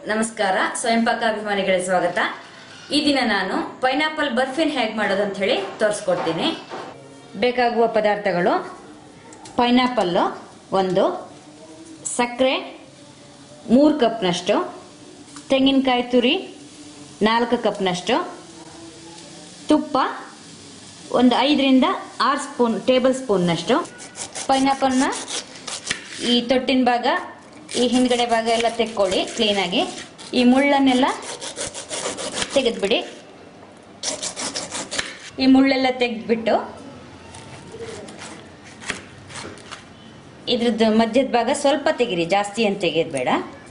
ನಮಸ್ಕಾರ ಸ್ವಯಂ ಪಾಕ ಅಭಿಮಾನಿಗಳಿಗೆ ಸ್ವಾಗತ ಈ ದಿನ ನಾನು ಪೈನಾಪಲ್ ಬರ್ಫಿನ್ ಹೇಗೆ ಮಾಡೋದು ಅಂತ ಹೇಳಿ ತೋರಿಸ್ಕೊಡ್ತೀನಿ ಬೇಕಾಗುವ ಪದಾರ್ಥಗಳು ಪೈನಾಪಲ್ಲು ಒಂದು ಸಕ್ಕರೆ ಮೂರು ಕಪ್ನಷ್ಟು ತೆಂಗಿನಕಾಯಿ ತುರಿ ನಾಲ್ಕು ಕಪ್ನಷ್ಟು ತುಪ್ಪ ಒಂದು ಐದರಿಂದ ಆರು ಸ್ಪೂನ್ ಟೇಬಲ್ ಸ್ಪೂನ್ನಷ್ಟು ಪೈನಾಪಲ್ನ ಈ ತೊಟ್ಟಿನ ಭಾಗ ಈ ಹಿಂದ್ಗಡೆ ಭಾಗ ಎಲ್ಲ ತೆಕ್ಕೊಳ್ಳಿ ಕ್ಲೀನಾಗಿ ಈ ಮುಳ್ಳನ್ನೆಲ್ಲ ತೆಗೆದ್ಬಿಡಿ ಈ ಮುಳ್ಳೆಲ್ಲ ತೆಗೆದ್ಬಿಟ್ಟು ಇದ್ರದ್ದು ಮಧ್ಯದ ಭಾಗ ಸ್ವಲ್ಪ ತೆಗಿರಿ ಜಾಸ್ತಿ ಅಂತ ತೆಗೆದು ಬೇಡ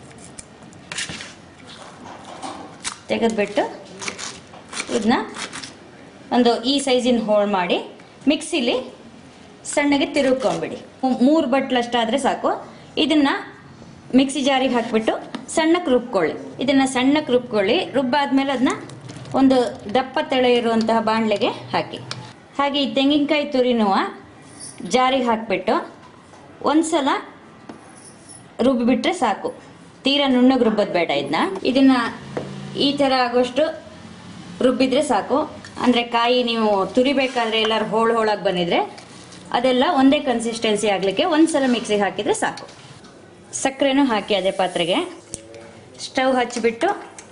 ತೆಗೆದ್ಬಿಟ್ಟು ಇದನ್ನ ಒಂದು ಈ ಸೈಜಿನ ಹೋಳು ಮಾಡಿ ಮಿಕ್ಸಿಲಿ ಸಣ್ಣಗೆ ತಿರುಗ್ಕೊಂಡ್ಬಿಡಿ ಮೂರು ಬಟ್ಲಷ್ಟಾದರೆ ಸಾಕು ಇದನ್ನ ಮಿಕ್ಸಿ ಜಾರಿಗೆ ಹಾಕಿಬಿಟ್ಟು ಸಣ್ಣಕ್ಕೆ ರುಬ್ಕೊಳ್ಳಿ ಇದನ್ನ ಸಣ್ಣಕ್ಕೆ ರುಬ್ಕೊಳ್ಳಿ ರುಬ್ಬಾದ್ಮೇಲೆ ಅದನ್ನ ಒಂದು ದಪ್ಪ ತೆಳೆ ಇರುವಂತಹ ಬಾಣಲೆಗೆ ಹಾಕಿ ಹಾಗೆ ಈ ತೆಂಗಿನಕಾಯಿ ತುರಿನೂ ಜಾರಿಗೆ ಹಾಕಿಬಿಟ್ಟು ಒಂದ್ಸಲ ರುಬ್ಬಿಬಿಟ್ರೆ ಸಾಕು ತೀರಾ ನುಣ್ಣಗೆ ರುಬ್ಬೋದು ಬೇಡ ಇದನ್ನ ಇದನ್ನ ಈ ಥರ ಆಗೋಷ್ಟು ರುಬ್ಬಿದ್ರೆ ಸಾಕು ಅಂದರೆ ಕಾಯಿ ನೀವು ತುರಿಬೇಕಾದ್ರೆ ಎಲ್ಲರೂ ಹೋಳು ಹೋಳಾಗಿ ಬಂದಿದ್ರೆ ಅದೆಲ್ಲ ಒಂದೇ ಕನ್ಸಿಸ್ಟೆನ್ಸಿ ಆಗಲಿಕ್ಕೆ ಒಂದ್ಸಲ ಮಿಕ್ಸಿಗೆ ಹಾಕಿದರೆ ಸಾಕು ಸಕ್ಕರೆನೂ ಹಾಕಿ ಅದೇ ಪಾತ್ರೆಗೆ ಸ್ಟವ್ ಹಚ್ಚಿಬಿಟ್ಟು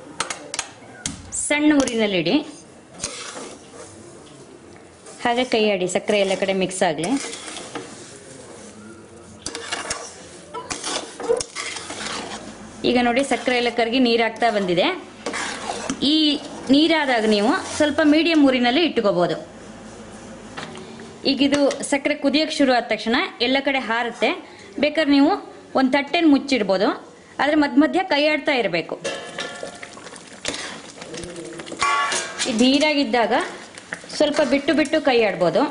ಸಣ್ಣ ಊರಿನಲ್ಲಿಡಿ ಹಾಗೆ ಕೈ ಆಡಿ ಸಕ್ಕರೆ ಎಲ್ಲ ಕಡೆ ಮಿಕ್ಸ್ ಆಗಲಿ ಈಗ ನೋಡಿ ಸಕ್ಕರೆ ಎಲ್ಲ ಕರಗಿ ನೀರು ಹಾಕ್ತಾ ಬಂದಿದೆ ಈ ನೀರಾದಾಗ ನೀವು ಸ್ವಲ್ಪ ಮೀಡಿಯಂ ಊರಿನಲ್ಲಿ ಇಟ್ಕೋಬಹುದು ಈಗ ಇದು ಸಕ್ಕರೆ ಕುದಿಯೋಕೆ ಶುರು ಆದ ತಕ್ಷಣ ಎಲ್ಲ ಕಡೆ ಹಾರುತ್ತೆ ಬೇಕಾದ್ರೆ ನೀವು ಒಂದು ತಟ್ಟೆನ ಮುಚ್ಚಿಡ್ಬೋದು ಆದರೆ ಮಧ್ಯ ಮಧ್ಯ ಕೈ ಆಡ್ತಾ ಇರಬೇಕು ಇದು ನೀರಾಗಿದ್ದಾಗ ಸ್ವಲ್ಪ ಬಿಟ್ಟು ಬಿಟ್ಟು ಕೈ ಆಡ್ಬೋದು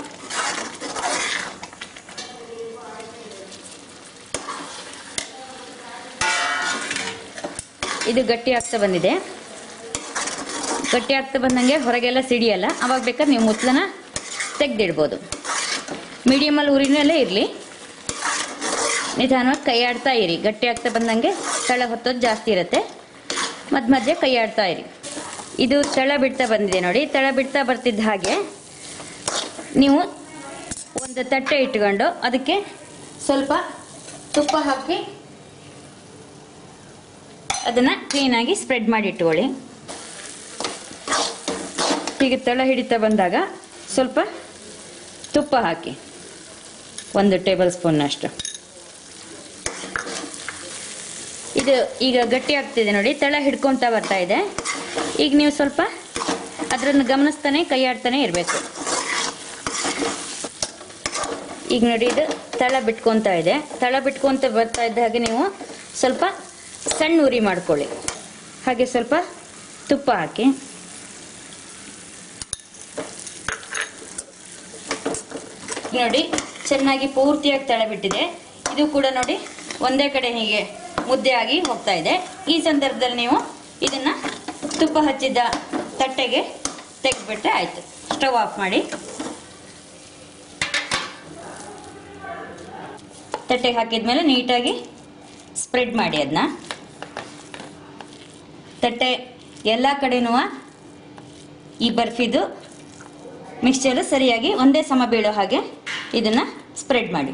ಇದು ಗಟ್ಟಿ ಆಗ್ತಾ ಬಂದಿದೆ ಗಟ್ಟಿ ಆಗ್ತಾ ಬಂದಂಗೆ ಹೊರಗೆಲ್ಲ ಸಿಡಿಯಲ್ಲ ಅವಾಗ ಬೇಕಾದ್ರೆ ನೀವು ಮುತ್ತಲನ್ನ ತೆಗೆದಿಡ್ಬೋದು ಮೀಡಿಯಮಲ್ಲಿ ಉರಿನಲ್ಲೇ ಇರಲಿ ನಿಧಾನವಾಗಿ ಕೈ ಆಡ್ತಾ ಇರಿ ಗಟ್ಟಿ ಆಗ್ತಾ ಬಂದಂಗೆ ತಳ ಹೊತ್ತೋದು ಜಾಸ್ತಿ ಇರುತ್ತೆ ಮಧ್ಯ ಮಧ್ಯೆ ಕೈ ಆಡ್ತಾ ಇರಿ ಇದು ತಳ ಬಿಡ್ತಾ ಬಂದಿದೆ ನೋಡಿ ತಳ ಬಿಡ್ತಾ ಬರ್ತಿದ್ದ ಹಾಗೆ ನೀವು ಒಂದು ತಟ್ಟೆ ಇಟ್ಕೊಂಡು ಅದಕ್ಕೆ ಸ್ವಲ್ಪ ತುಪ್ಪ ಹಾಕಿ ಅದನ್ನು ಕ್ಲೀನಾಗಿ ಸ್ಪ್ರೆಡ್ ಮಾಡಿ ಇಟ್ಕೊಳ್ಳಿ ಹೀಗೆ ತಳ ಹಿಡಿತಾ ಬಂದಾಗ ಸ್ವಲ್ಪ ತುಪ್ಪ ಹಾಕಿ ಒಂದು ಟೇಬಲ್ ಸ್ಪೂನ್ನಷ್ಟು ಇದು ಈಗ ಗಟ್ಟಿ ಆಗ್ತಿದೆ ನೋಡಿ ತಳ ಹಿಡ್ಕೊತಾ ಬರ್ತಾ ಇದೆ ಈಗ ನೀವು ಸ್ವಲ್ಪ ಅದನ್ನು ಗಮನಿಸ್ತಾನೆ ಕೈ ಆಡ್ತಾನೆ ಇರಬೇಕು ಈಗ ನೋಡಿ ಇದು ತಳ ಬಿಟ್ಕೊತಾ ಇದೆ ತಳ ಬಿಟ್ಕೊತ ಬರ್ತಾ ಇದ್ದ ಹಾಗೆ ನೀವು ಸ್ವಲ್ಪ ಸಣ್ಣ ಉರಿ ಮಾಡ್ಕೊಳ್ಳಿ ಹಾಗೆ ಸ್ವಲ್ಪ ತುಪ್ಪ ಹಾಕಿ ನೋಡಿ ಚೆನ್ನಾಗಿ ಪೂರ್ತಿಯಾಗಿ ತಳ ಬಿಟ್ಟಿದೆ ಇದು ಕೂಡ ನೋಡಿ ಒಂದೇ ಕಡೆ ಹೀಗೆ ಮುದ್ದೆ ಆಗಿ ಹೋಗ್ತಾ ಇದೆ ಈ ಸಂದರ್ಭದಲ್ಲಿ ನೀವು ಇದನ್ನ ತುಪ್ಪ ಹಚ್ಚಿದ್ದ ತಟ್ಟೆಗೆ ತೆಗೆದ್ಬಿಟ್ರೆ ಆಯ್ತು ಸ್ಟವ್ ಆಫ್ ಮಾಡಿ ತಟ್ಟೆಗೆ ಹಾಕಿದ್ಮೇಲೆ ನೀಟಾಗಿ ಸ್ಪ್ರೆಡ್ ಮಾಡಿ ಅದನ್ನ ತಟ್ಟೆ ಎಲ್ಲ ಕಡೆನೂ ಈ ಬರ್ಫಿದು ಮಿಕ್ಸ್ಚರು ಸರಿಯಾಗಿ ಒಂದೇ ಸಮ ಬೀಳೋ ಹಾಗೆ ಇದನ್ನು ಸ್ಪ್ರೆಡ್ ಮಾಡಿ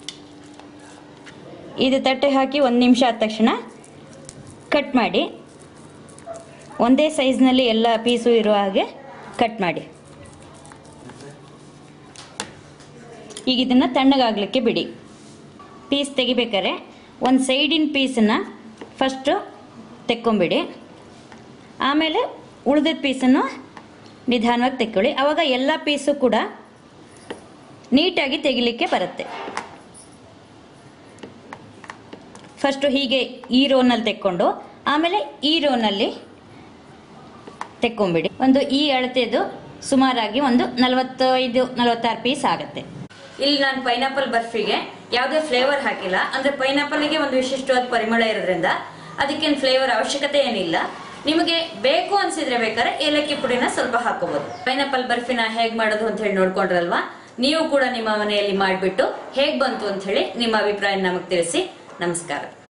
ಇದು ತಟ್ಟೆ ಹಾಕಿ ಒಂದು ನಿಮಿಷ ಆದ ತಕ್ಷಣ ಕಟ್ ಮಾಡಿ ಒಂದೇ ಸೈಜ್ನಲ್ಲಿ ಎಲ್ಲ ಪೀಸು ಇರುವ ಹಾಗೆ ಕಟ್ ಮಾಡಿ ಈಗ ಇದನ್ನು ತಣ್ಣಗಾಗಲಿಕ್ಕೆ ಬಿಡಿ ಪೀಸ್ ತೆಗಿಬೇಕಾದ್ರೆ ಒಂದು ಸೈಡಿನ ಪೀಸನ್ನು ಫಸ್ಟು ತೆಕ್ಕೊಂಬಿಡಿ ಆಮೇಲೆ ಉಳಿದಿದ್ದ ಪೀಸನ್ನು ನಿಧಾನವಾಗಿ ತೆಕ್ಕೊಳ್ಳಿ ಆವಾಗ ಎಲ್ಲ ಪೀಸು ಕೂಡ ನೀಟಾಗಿ ತೆಗಿಲಿಕ್ಕೆ ಬರುತ್ತೆ ಫಸ್ಟು ಹೀಗೆ ಈ ರೋನಲ್ಲಿ ತೆಕ್ಕೊಂಡು ಆಮೇಲೆ ಈ ರೋನಲ್ಲಿ ತೆಕ್ಕೊಂಬಿಡಿ ಒಂದು ಈ ಅಳತೆದು ಸುಮಾರಾಗಿ ಒಂದು ನಲವತ್ತೈದು ನಲವತ್ತಾರು ಪೀಸ್ ಆಗುತ್ತೆ ಇಲ್ಲಿ ನಾನು ಪೈನಾಪಲ್ ಬರ್ಫಿಗೆ ಯಾವುದೇ ಫ್ಲೇವರ್ ಹಾಕಿಲ್ಲ ಅಂದ್ರೆ ಪೈನಾಪಲ್ಗೆ ಒಂದು ವಿಶಿಷ್ಟವಾದ ಪರಿಮಳ ಇರೋದ್ರಿಂದ ಅದಕ್ಕೇನು ಫ್ಲೇವರ್ ಅವಶ್ಯಕತೆ ಏನಿಲ್ಲ ನಿಮಗೆ ಬೇಕು ಅನ್ಸಿದ್ರೆ ಬೇಕಾದ್ರೆ ಏಲಕ್ಕಿ ಪುಡಿನ ಸ್ವಲ್ಪ ಹಾಕೋಬಹುದು ಪೈನಾಪಲ್ ಬರ್ಫಿನ ಹೇಗ್ ಮಾಡೋದು ಅಂತ ಹೇಳಿ ನೋಡ್ಕೊಂಡ್ರಲ್ವಾ ನೀವು ಕೂಡ ನಿಮ್ಮ ಮನೆಯಲ್ಲಿ ಮಾಡಿಬಿಟ್ಟು ಹೇಗ್ ಬಂತು ಅಂತ ಹೇಳಿ ನಿಮ್ಮ ಅಭಿಪ್ರಾಯ ನಮಗೆ ತಿಳಿಸಿ ನಮಸ್ಕಾರ